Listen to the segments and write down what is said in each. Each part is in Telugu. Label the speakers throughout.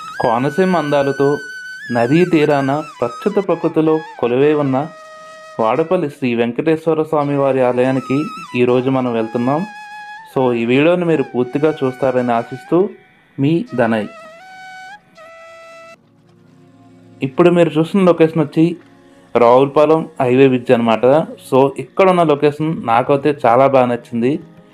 Speaker 1: కోనసీమ అందాలతో నదీ తీరాన ప్రకృతి ప్రకృతిలో కొలువై ఉన్న వాడపల్లి శ్రీ వెంకటేశ్వర స్వామి వారి ఆలయానికి ఈరోజు మనం వెళ్తున్నాం సో ఈ వీడియోని మీరు పూర్తిగా చూస్తారని ఆశిస్తూ మీ ధనయ్ ఇప్పుడు మీరు చూస్తున్న లొకేషన్ వచ్చి రావులపాలెం హైవే బ్రిడ్జ్ అనమాట సో ఇక్కడ ఉన్న లొకేషన్ నాకైతే చాలా బాగా నచ్చింది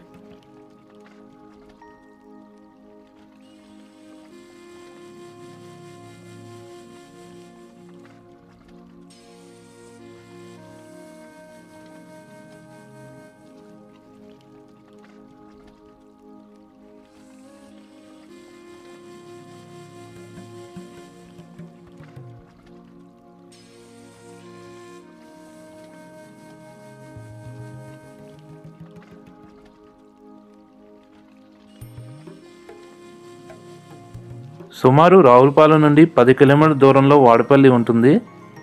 Speaker 1: సుమారు రావులపాలెం నుండి పది కిలోమీటర్ల దూరంలో వాడపల్లి ఉంటుంది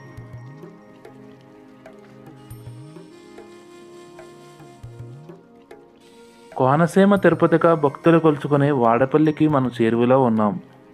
Speaker 1: కోనసీమ తిరుపతిగా భక్తులు కొలుచుకునే వాడపల్లికి మనం చేరువలో ఉన్నాం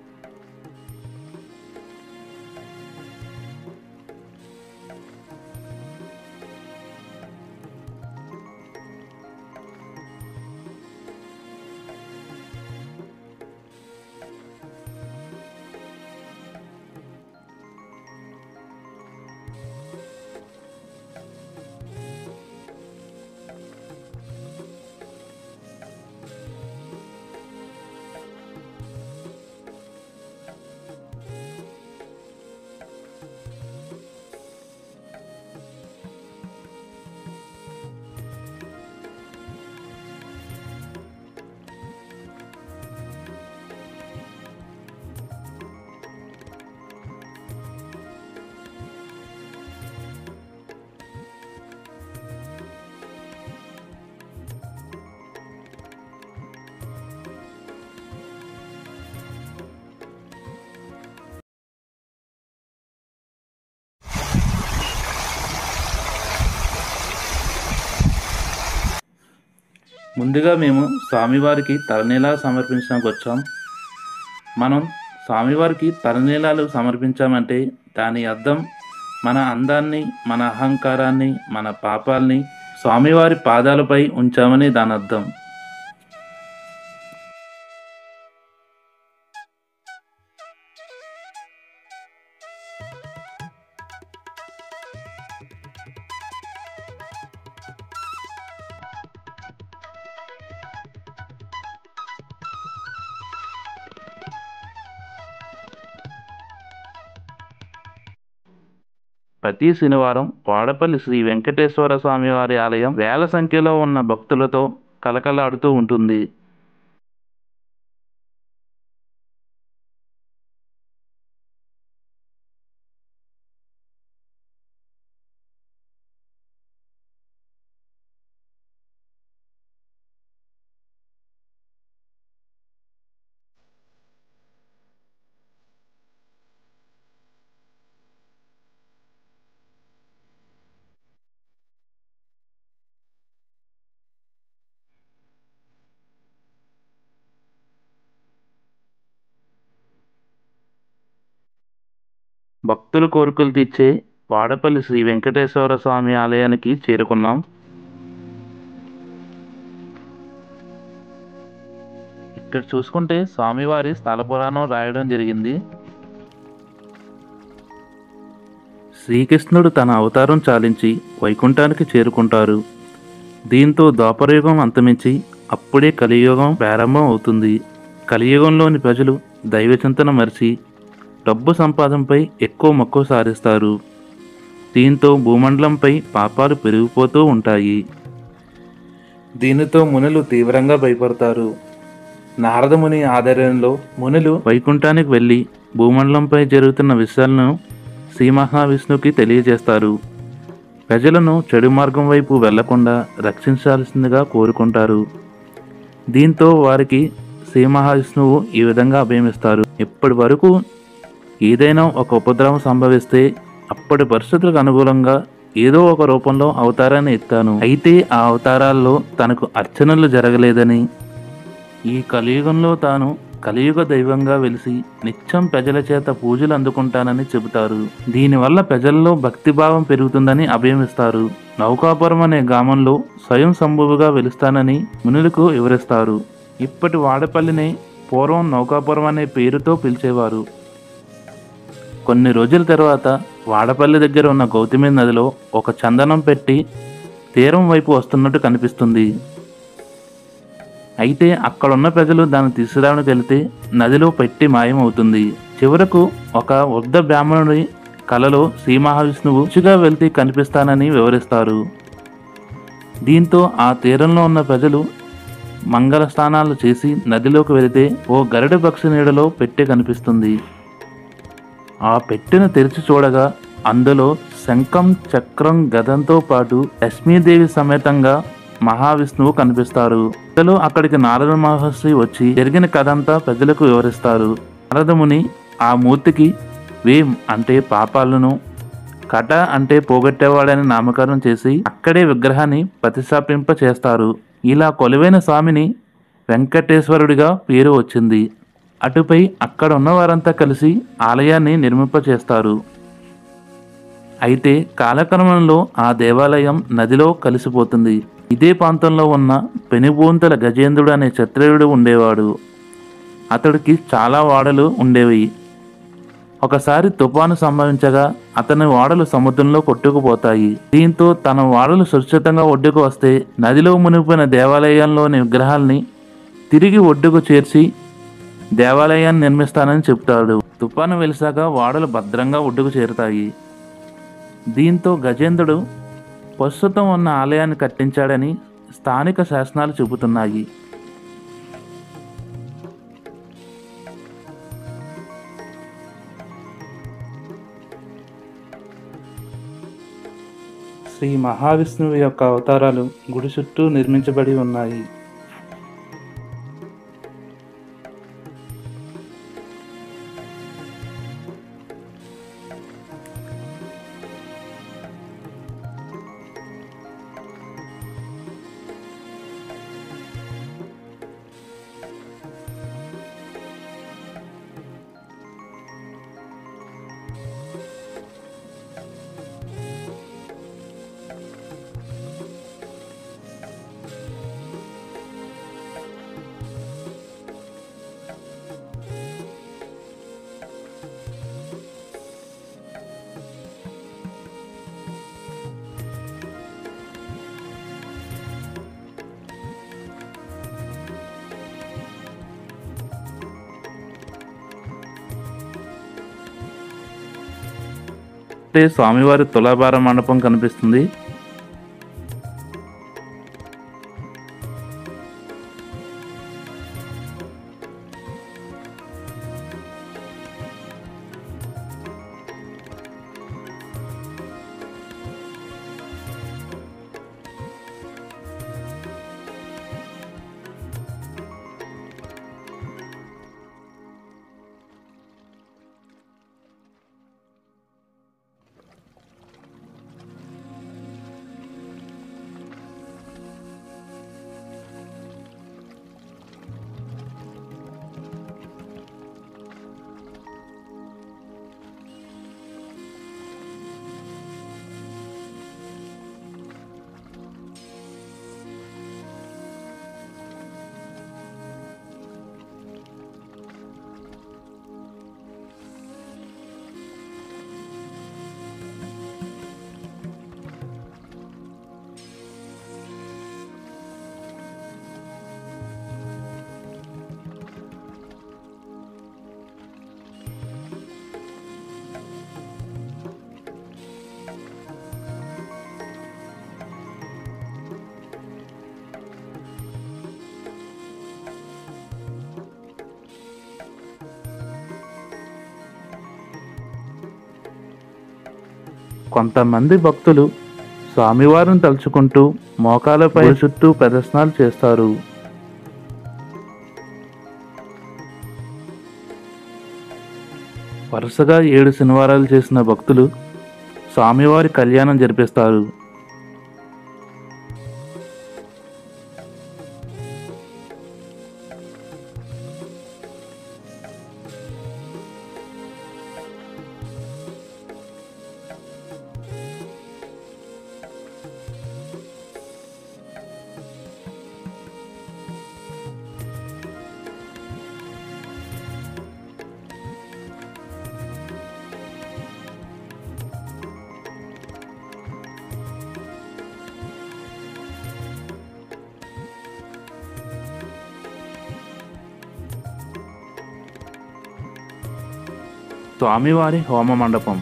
Speaker 1: ముందుగా మేము స్వామివారికి తలనీలాలు సమర్పించడానికి వచ్చాం మనం స్వామివారికి తలనీలాలు సమర్పించామంటే దాని అర్థం మన అందాన్ని మన అహంకారాన్ని మన పాపాల్ని స్వామివారి పాదాలపై ఉంచామని దాని అర్థం ప్రతి శనివారం వాడపల్లి శ్రీ వెంకటేశ్వర స్వామి వారి ఆలయం వేల సంఖ్యలో ఉన్న భక్తులతో కలకలాడుతూ ఉంటుంది భక్తుల కోరికలు తీర్చే వాడపల్లి శ్రీ వెంకటేశ్వర స్వామి ఆలయానికి చేరుకున్నాం ఇక్కడ చూసుకుంటే స్వామివారి స్థల పురాణం రాయడం జరిగింది శ్రీకృష్ణుడు తన అవతారం చాలించి వైకుంఠానికి చేరుకుంటారు దీంతో ద్వాపరయుగం అంతమించి అప్పుడే కలియుగం ప్రారంభం అవుతుంది కలియుగంలోని ప్రజలు దైవచింతన మరిచి డబ్బు సంపాదనపై ఎక్కువ మక్కువ సారిస్తారు దీంతో భూమండలంపై పాపాలు పెరిగిపోతూ ఉంటాయి దీనితో మునులు తీవ్రంగా భయపడతారు నారదముని ఆధ్వర్యంలో మునులు వైకుంఠానికి వెళ్ళి భూమండలంపై జరుగుతున్న విషయాలను శ్రీ మహావిష్ణువుకి తెలియజేస్తారు ప్రజలను చెడు మార్గం వైపు వెళ్లకుండా రక్షించాల్సిందిగా కోరుకుంటారు దీంతో వారికి శ్రీ మహావిష్ణువు ఈ విధంగా అభయమిస్తారు ఇప్పటి వరకు ఏదైనా ఒక ఉపద్రవం సంభవిస్తే అప్పటి పరిస్థితులకు అనుగుణంగా ఏదో ఒక రూపంలో అవతారాన్ని ఎత్తాను అయితే ఆ అవతారాల్లో తనకు అర్చనలు జరగలేదని ఈ కలియుగంలో తాను కలియుగ దైవంగా వెలిసి నిత్యం ప్రజల చేత పూజలు అందుకుంటానని చెబుతారు దీనివల్ల ప్రజల్లో భక్తిభావం పెరుగుతుందని అభయమిస్తారు నౌకాపురం అనే గ్రామంలో స్వయం సంభువుగా వెలుస్తానని మునులకు వివరిస్తారు ఇప్పటి వాడపల్లిని పూర్వం నౌకాపురం అనే పేరుతో పిలిచేవారు కొన్ని రోజుల తర్వాత వాడపల్లి దగ్గర ఉన్న గౌతమి నదిలో ఒక చందనం పెట్టి తీరం వైపు వస్తున్నట్టు కనిపిస్తుంది అయితే అక్కడున్న ప్రజలు దాన్ని తీసుకురావడానికి వెళితే నదిలో పెట్టి మాయమవుతుంది చివరకు ఒక వృద్ధ బ్రాహ్మణుడి కలలో శ్రీ మహావిష్ణువు రుచిగా వెళ్తే కనిపిస్తానని వివరిస్తారు దీంతో ఆ తీరంలో ఉన్న ప్రజలు మంగళ స్నానాలు చేసి నదిలోకి వెళితే ఓ గరుడ పక్షి నీడలో పెట్టె కనిపిస్తుంది ఆ పెట్టెను తెరిచి చూడగా అందులో శంఖం చక్రం గదంతో పాటు లక్ష్మీదేవి సమేతంగా మహావిష్ణువు కనిపిస్తారు ప్రజలు అక్కడికి నారద మహర్షి వచ్చి జరిగిన కథంతా ప్రజలకు వివరిస్తారు నారదముని ఆ మూర్తికి వేం అంటే పాపాలను కట అంటే పోగొట్టేవాడని నామకరణం చేసి అక్కడే విగ్రహాన్ని ప్రతిష్టాపింప చేస్తారు ఇలా కొలువైన స్వామిని వెంకటేశ్వరుడిగా పేరు వచ్చింది అటుపై అక్కడ ఉన్న వారంతా కలిసి ఆలయాన్ని నిర్మింప చేస్తారు అయితే కాలక్రమంలో ఆ దేవాలయం నదిలో కలిసిపోతుంది ఇదే ప్రాంతంలో ఉన్న పెనుబోంతల గజేంద్రుడు అనే క్షత్రియుడు ఉండేవాడు అతడికి చాలా వాడలు ఉండేవి ఒకసారి తుఫాను సంభవించగా అతని వాడలు సముద్రంలో కొట్టుకుపోతాయి దీంతో తన వాడలు సురక్షితంగా ఒడ్డుకు వస్తే నదిలో మునిగిపోయిన దేవాలయంలోని విగ్రహాల్ని తిరిగి ఒడ్డుకు చేర్చి దేవాలయాన్ని నిర్మిస్తానని చెప్తాడు తుఫాను వెలిసాక వాడలు భద్రంగా ఒడ్డుకు చేరుతాయి దీంతో గజేంద్రుడు ప్రస్తుతం ఉన్న ఆలయాన్ని కట్టించాడని స్థానిక శాసనాలు చెబుతున్నాయి శ్రీ మహావిష్ణువు యొక్క అవతారాలు గుడి చుట్టూ నిర్మించబడి ఉన్నాయి అంటే స్వామివారి తులాభార మండపం కనిపిస్తుంది కొంతమంది భక్తులు స్వామివారిని తలుచుకుంటూ మోకాలపై చుట్టూ ప్రదర్శనలు చేస్తారు వరుసగా ఏడు శనివారాలు చేసిన భక్తులు స్వామివారి కళ్యాణం జరిపిస్తారు స్వామివారి హోమ మండపం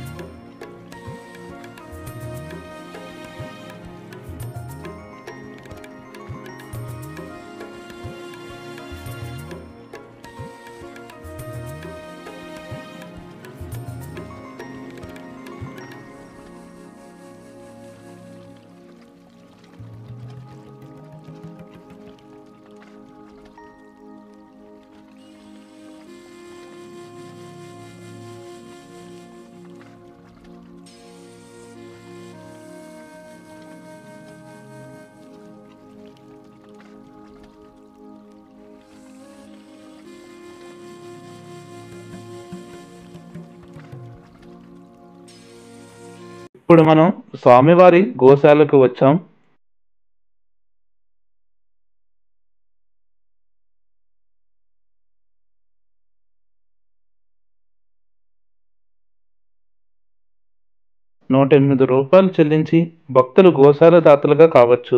Speaker 1: ఇప్పుడు మనం స్వామివారి గోశాలకు వచ్చాం నూట ఎనిమిది రూపాయలు చెల్లించి భక్తులు గోశాల దాతలుగా కావచ్చు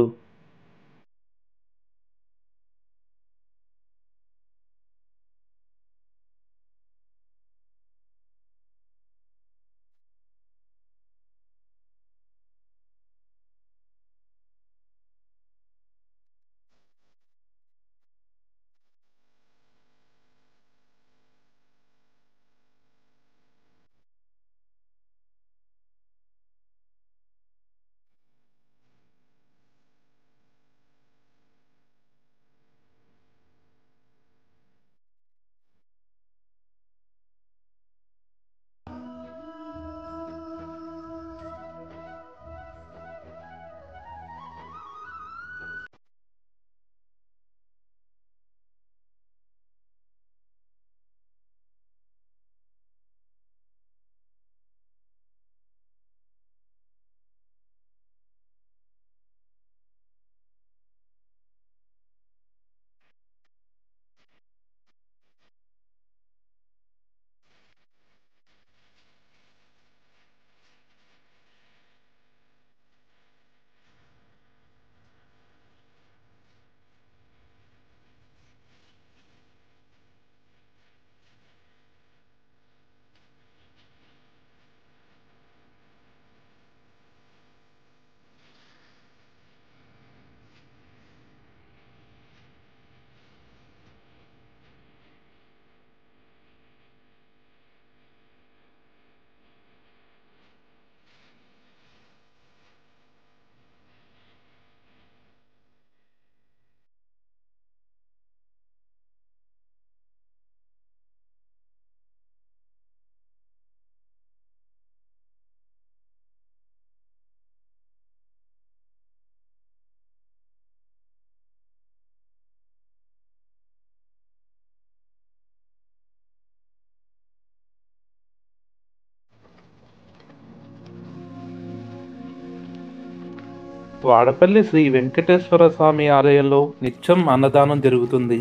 Speaker 1: వాడపల్లి శ్రీ వెంకటేశ్వర స్వామి ఆలయంలో నిత్యం అన్నదానం జరుగుతుంది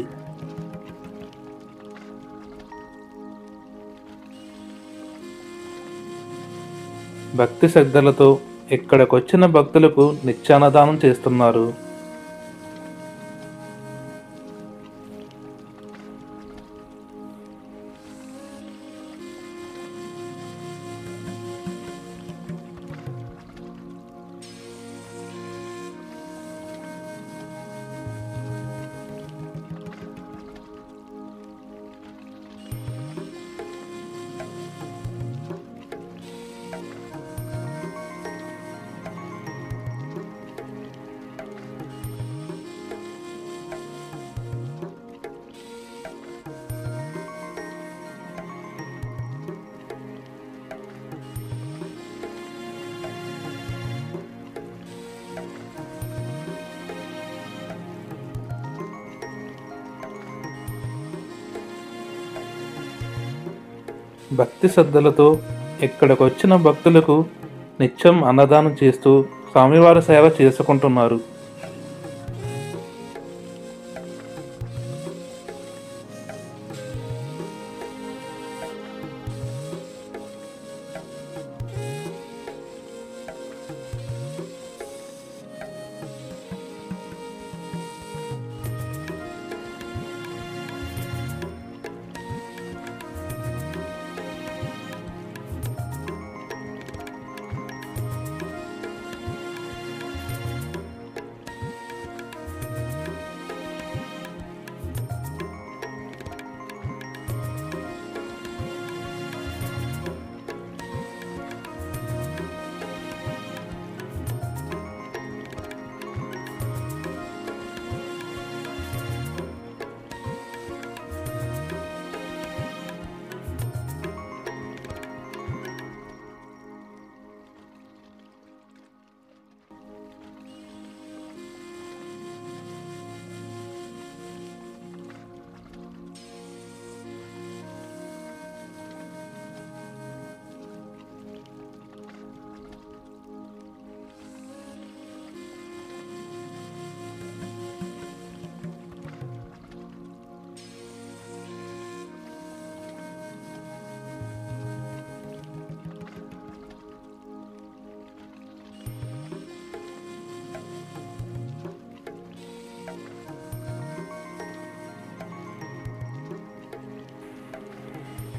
Speaker 1: భక్తి శ్రద్ధలతో ఇక్కడికొచ్చిన భక్తులకు నిత్యాన్నదానం చేస్తున్నారు భక్తి శ్రద్ధలతో ఇక్కడికి వచ్చిన భక్తులకు నిత్యం అన్నదానం చేస్తూ స్వామివారి సేవ చేసుకుంటున్నారు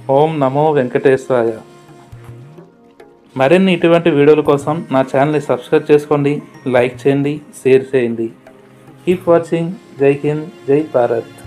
Speaker 1: ఓం నమో వెంకటేశ్వరాయ మరిన్ని ఇటువంటి వీడియోల కోసం నా ఛానల్ని సబ్స్క్రైబ్ చేసుకోండి లైక్ చేయండి షేర్ చేయండి కీప్ వాచింగ్ జై హింద్ జై భారత్